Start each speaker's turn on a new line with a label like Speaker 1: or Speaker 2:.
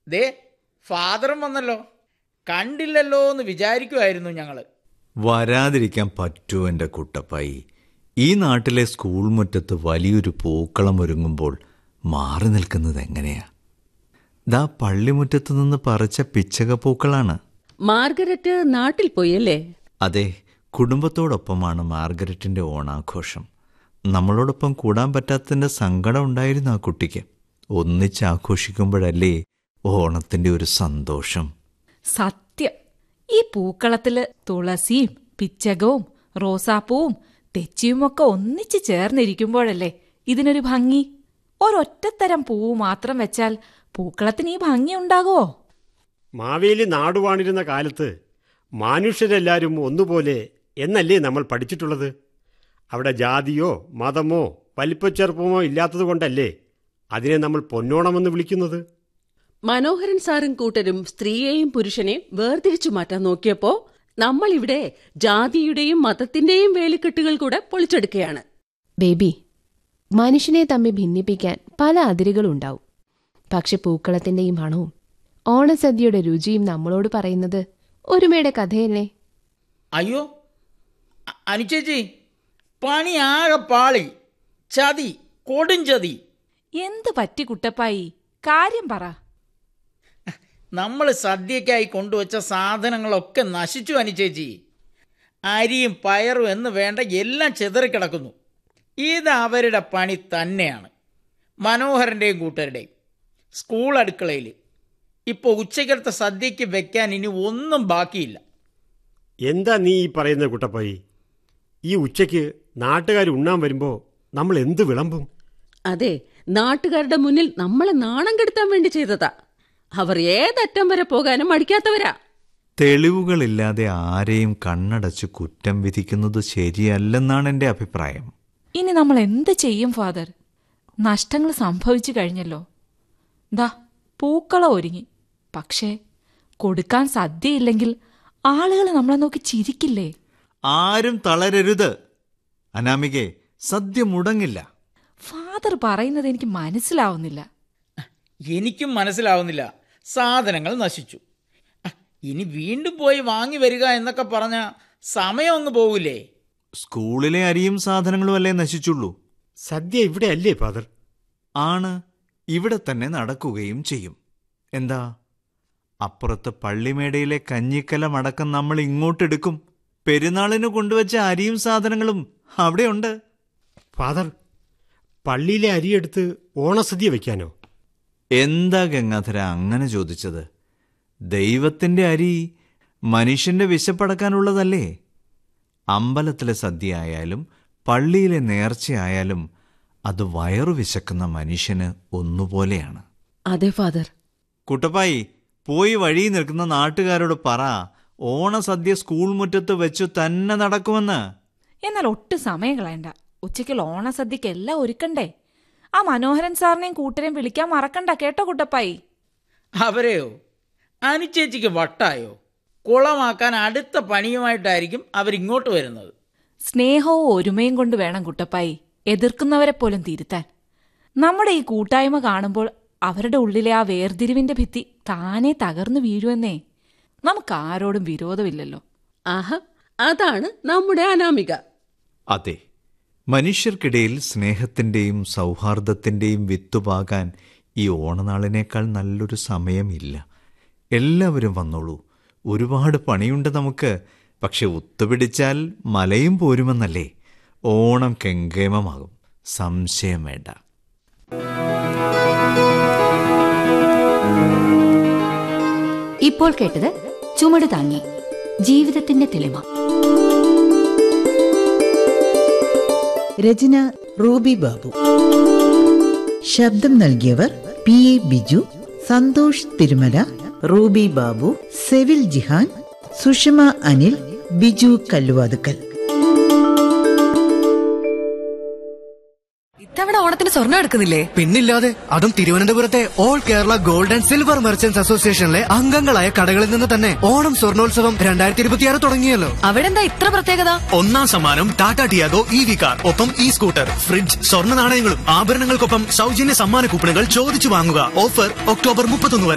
Speaker 1: ദേ ഫാദറും വന്നല്ലോ കണ്ടില്ലല്ലോ എന്ന് വിചാരിക്കുമായിരുന്നു ഞങ്ങൾ
Speaker 2: വരാതിരിക്കാൻ പറ്റുമോ എൻ്റെ കുട്ടപ്പായി ഈ നാട്ടിലെ സ്കൂൾ മുറ്റത്ത് വലിയൊരു പൂക്കളം ഒരുങ്ങുമ്പോൾ മാറി നിൽക്കുന്നത് എങ്ങനെയാ ദാ പള്ളിമുറ്റത്ത് നിന്ന് പറിച്ച പിച്ചക പൂക്കളാണ്
Speaker 3: മാർഗരറ്റ് നാട്ടിൽ പോയല്ലേ
Speaker 2: അതെ കുടുംബത്തോടൊപ്പമാണ് മാർഗരറ്റിൻ്റെ ഓണാഘോഷം നമ്മളോടൊപ്പം കൂടാൻ പറ്റാത്തതിൻ്റെ സങ്കടം ഉണ്ടായിരുന്നു ആ കുട്ടിക്ക് ഒന്നിച്ച് ആഘോഷിക്കുമ്പോഴല്ലേ ഓണത്തിൻ്റെ ഒരു സന്തോഷം
Speaker 4: സത്യം ഈ പൂക്കളത്തില് തുളസിയും പിച്ചകവും റോസാപ്പൂവും തെച്ചിയുമൊക്കെ ഒന്നിച്ച് ചേർന്നിരിക്കുമ്പോഴല്ലേ ഇതിനൊരു ഭംഗി ഒരൊറ്റത്തരം പൂവ് മാത്രം വെച്ചാൽ പൂക്കളത്തിന് ഈ ഭംഗി ഉണ്ടാകുമോ
Speaker 5: മാവേലി നാടുവാണിരുന്ന കാലത്ത് മനുഷ്യരെല്ലാവരും ഒന്നുപോലെ എന്നല്ലേ നമ്മൾ പഠിച്ചിട്ടുള്ളത് അവിടെ ജാതിയോ മതമോ വലിപ്പച്ചെറുപ്പമോ ഇല്ലാത്തതുകൊണ്ടല്ലേ അതിനെ നമ്മൾ പൊന്നോണമെന്ന് വിളിക്കുന്നത്
Speaker 3: മനോഹരൻ സാറും കൂട്ടരും സ്ത്രീയെയും പുരുഷനെയും വേർതിരിച്ചു മാറ്റാൻ നോക്കിയപ്പോ നമ്മൾ ഇവിടെ ജാതിയുടെയും മതത്തിന്റെയും വേലിക്കെട്ടുകൾ കൂടെ പൊളിച്ചെടുക്കുകയാണ്
Speaker 6: ബേബി മനുഷ്യനെ തമ്മിൽ ഭിന്നിപ്പിക്കാൻ പല അതിരുകളുണ്ടാവും പക്ഷെ പൂക്കളത്തിന്റെ ഈ മണവും ഓണസദ്യയുടെ രുചിയും നമ്മളോട് പറയുന്നത് ഒരുമയുടെ കഥയല്ലേ
Speaker 1: അയ്യോ അ- അനുചേച്ചി പണി ആകെ പാളി ചതി കൊടും ചതി
Speaker 4: എന്ത് പറ്റി കുട്ടപ്പായി കാര്യം പറ
Speaker 1: നമ്മൾ സദ്യക്കായി കൊണ്ടുവച്ച സാധനങ്ങളൊക്കെ നശിച്ചു അനുചേച്ചി അരിയും പയറും എന്ന് വേണ്ട എല്ലാം ചെതറിക്കിടക്കുന്നു ഇത് അവരുടെ പണി തന്നെയാണ് മനോഹരൻ്റെയും കൂട്ടരുടെയും സ്കൂൾ അടുക്കളയിൽ ഇപ്പോൾ ഉച്ചക്കലത്തെ സദ്യയ്ക്ക് വെക്കാൻ ഇനി ഒന്നും ബാക്കിയില്ല
Speaker 5: എന്താ നീ ഈ പറയുന്ന കുട്ടപ്പായി ഈ ഉച്ചയ്ക്ക് നാട്ടുകാർ ഉണ്ണാൻ വരുമ്പോൾ നമ്മൾ എന്ത് വിളമ്പും
Speaker 3: അതെ നാട്ടുകാരുടെ മുന്നിൽ നമ്മളെ നാണം കെടുത്താൻ വേണ്ടി ചെയ്തതാ അവർ ഏതറ്റം വരെ പോകാനും മടിക്കാത്തവരാ
Speaker 2: തെളിവുകളില്ലാതെ ആരെയും കണ്ണടച്ച് കുറ്റം വിധിക്കുന്നത് ശരിയല്ലെന്നാണ് എൻ്റെ അഭിപ്രായം
Speaker 4: ഇനി നമ്മൾ എന്ത് ചെയ്യും ഫാദർ നഷ്ടങ്ങൾ സംഭവിച്ചു കഴിഞ്ഞല്ലോ ദാ പൂക്കളം ഒരുങ്ങി പക്ഷേ കൊടുക്കാൻ സദ്യയില്ലെങ്കിൽ ആളുകൾ നമ്മളെ നോക്കി ചിരിക്കില്ലേ
Speaker 2: ആരും തളരരുത് അനാമികെ സദ്യ മുടങ്ങില്ല
Speaker 4: ഫാദർ പറയുന്നത് എനിക്ക് മനസ്സിലാവുന്നില്ല
Speaker 1: എനിക്കും മനസ്സിലാവുന്നില്ല സാധനങ്ങൾ നശിച്ചു അഹ്, ഇനി വീണ്ടും പോയി വാങ്ങി വരിക എന്നൊക്കെ പറഞ്ഞ സമയം അങ്ങ് പോകില്ലേ
Speaker 2: സ്കൂളിലെ അരിയും സാധനങ്ങളും അല്ലേ നശിച്ചുള്ളൂ
Speaker 5: സദ്യ ഇവിടെ അല്ലേ ഫാദർ
Speaker 2: ആണ് ഇവിടെ തന്നെ നടക്കുകയും ചെയ്യും എന്താ അപ്പുറത്ത് പള്ളിമേടയിലെ കഞ്ഞിക്കലം അടക്കം നമ്മൾ ഇങ്ങോട്ടെടുക്കും പെരുന്നാളിന് കൊണ്ടുവച്ച അരിയും സാധനങ്ങളും അവിടെയുണ്ട്
Speaker 5: ഫാദർ പള്ളിയിലെ അരിയെടുത്ത് ഓണസദ്യ വെക്കാനോ
Speaker 2: എന്താ ഗംഗാധര അങ്ങനെ ചോദിച്ചത് ദൈവത്തിന്റെ അരി മനുഷ്യന്റെ വിശപ്പടക്കാനുള്ളതല്ലേ അമ്പലത്തിലെ സദ്യ ആയാലും പള്ളിയിലെ നേർച്ചയായാലും അത് വയറു വിശക്കുന്ന മനുഷ്യന് ഒന്നുപോലെയാണ്
Speaker 3: അതെ ഫാദർ
Speaker 2: കുട്ടപ്പായി പോയി വഴി നിൽക്കുന്ന നാട്ടുകാരോട് പറ ഓണസദ്യ സ്കൂൾ മുറ്റത്ത് വെച്ചു തന്നെ നടക്കുമെന്ന്
Speaker 4: എന്നാൽ ഒട്ടും സമയം കളയണ്ട ഉച്ചയ്ക്കുള്ള ഓണസദ്യക്ക് എല്ലാം ഒരുക്കണ്ടേ ആ മനോഹരൻ സാറിനെയും കൂട്ടരെയും വിളിക്കാൻ മറക്കണ്ട കേട്ടോ കുട്ടപ്പായി
Speaker 1: അവരെയോ അനുചേച്ചിക്ക് വട്ടായോ കുളമാക്കാൻ അടുത്ത പണിയുമായിട്ടായിരിക്കും അവരിങ്ങോട്ട് വരുന്നത്
Speaker 4: സ്നേഹവും ഒരുമയും കൊണ്ട് വേണം കുട്ടപ്പായി എതിർക്കുന്നവരെ പോലും തിരുത്താൻ നമ്മുടെ ഈ കൂട്ടായ്മ കാണുമ്പോൾ അവരുടെ ഉള്ളിലെ ആ വേർതിരിവിന്റെ ഭിത്തി താനെ തകർന്നു വീഴുമെന്നേ നമുക്ക് ആരോടും വിരോധമില്ലല്ലോ
Speaker 3: ആഹ അതാണ് നമ്മുടെ അനാമിക
Speaker 2: അതെ മനുഷ്യർക്കിടയിൽ സ്നേഹത്തിൻ്റെയും സൗഹാർദ്ദത്തിൻ്റെയും വിത്തുപാകാൻ ഈ ഓണനാളിനേക്കാൾ നല്ലൊരു സമയമില്ല എല്ലാവരും വന്നോളൂ ഒരുപാട് പണിയുണ്ട് നമുക്ക് പക്ഷെ ഒത്തുപിടിച്ചാൽ മലയും പോരുമെന്നല്ലേ ഓണം കെങ്കേമമാകും സംശയം വേണ്ട
Speaker 7: ഇപ്പോൾ കേട്ടത് ചുമട് താങ്ങി ജീവിതത്തിന്റെ തെളിമ
Speaker 8: രചന റൂബി ബാബു ശബ്ദം നൽകിയവർ P A Biju Santhosh Thirumala Ruby Babu സെവിൽ ജിഹാൻ സുഷമ അനിൽ ബിജു കല്ലുവാതുക്കൽ
Speaker 9: ഇത്തവണ ഓണത്തിന് സ്വർണ്ണം എടുക്കുന്നില്ലേ
Speaker 10: പിന്നില്ലാതെ അതും തിരുവനന്തപുരത്തെ all Kerala gold and silver merchants അസോസിയേഷനിലെ അംഗങ്ങളായ കടകളിൽ നിന്ന് തന്നെ ഓണം സ്വർണോത്സവം രണ്ടായിരത്തി ഇരുപത്തിയാറ് തുടങ്ങിയല്ലോ
Speaker 9: അവിടെ എന്താ ഇത്ര പ്രത്യേകത
Speaker 10: ഒന്നാം സമ്മാനം Tata Tiago E V car ഒപ്പം ഇ സ്കൂട്ടർ ഫ്രിഡ്ജ് സ്വർണ്ണ നാണയങ്ങളും ആഭരണങ്ങൾക്കൊപ്പം സൗജന്യ സമ്മാന കൂപ്പണുകൾ ചോദിച്ചു വാങ്ങുക ഓഫർ ഒക്ടോബർ മുപ്പത്തൊന്ന് വരെ